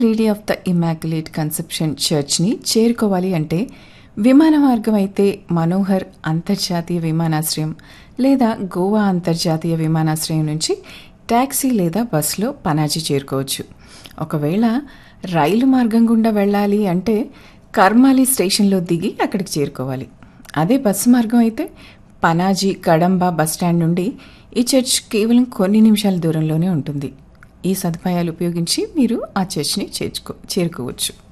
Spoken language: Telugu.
lady of the immaculate conception చర్చ్ని చేరుకోవాలి అంటే విమాన మార్గం అయితే మనోహర్ అంతర్జాతీయ విమానాశ్రయం లేదా గోవా అంతర్జాతీయ విమానాశ్రయం నుంచి ట్యాక్సీ లేదా బస్సులో పనాజీ చేరుకోవచ్చు ఒకవేళ రైలు మార్గం గుండా వెళ్ళాలి అంటే కర్మాలి స్టేషన్లో దిగి అక్కడికి చేరుకోవాలి అదే బస్సు మార్గం అయితే పనాజీ కడంబా బస్టాండ్ నుండి ఈ చర్చ్ కేవలం కొన్ని నిమిషాల దూరంలోనే ఉంటుంది ఈ సదుపాయాలు ఉపయోగించి మీరు ఆ చర్చ్ని చేర్చుకో చేరుకోవచ్చు